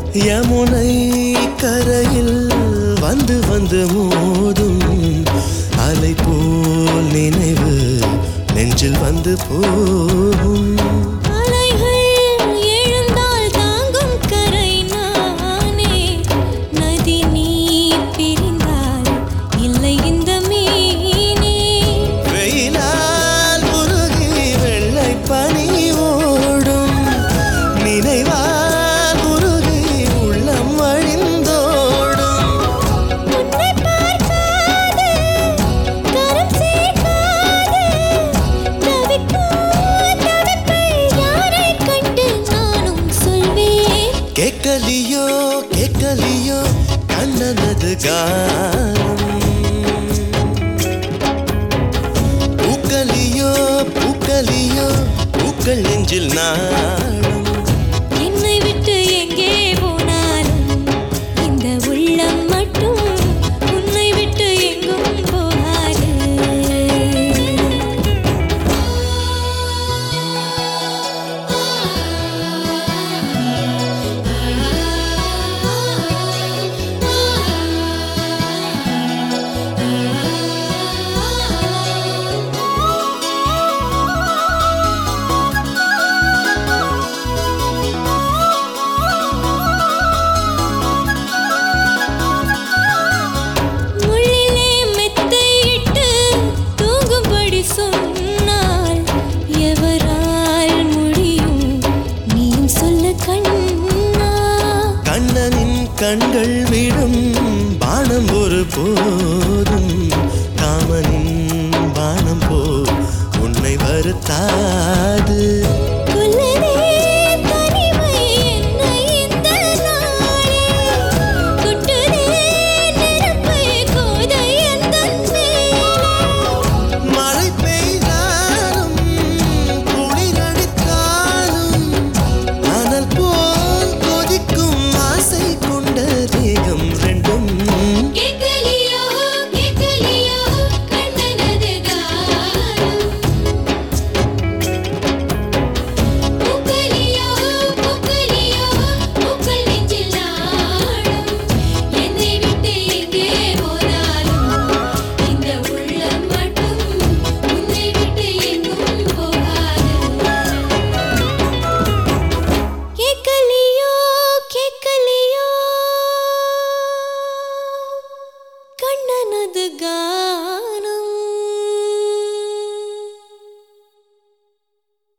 யமுனை கரையில் வந்து வந்து மோதும் அலை போல் நினைவு நெஞ்சில் வந்து போகும் அலைகள் எழுந்தால் தாங்கும் கரை நானே நதி நீர் பிரிந்தால் இல்லை இந்த மீனே வெயிலால் உருகி வெள்ளை பனி ஓடும் நினைவால் உருகி உள்ளம் வழிந்தோடும் உன்னை பார்க்காது கரம் சேர்க்காது தவிக்கும் தவிப்பை யாரை கண்டு நானும் சொல்வேன் கேட்கலியோ கேட்கலியோ கண்ணனது கானம் பூக்கலியோ பூக்கலியோ பூக்கள் நெஞ்சில் நாளும் என்னை விட்டு எங்கே போனாலும் இந்த உள்ளம் மட்டும் உன்னை விட்டு எங்கும் போகாது முள்ளிலே மெத்தையிட்டு தூங்கும்படி சொன்னால் எவரால் முடியும் நீயும் சொல்ல கண்ணா கண்ணனின் கண்கள் விடும் பானம் ஒரு போதும் காமனின் பானம் போ உன்னை வருத்தாது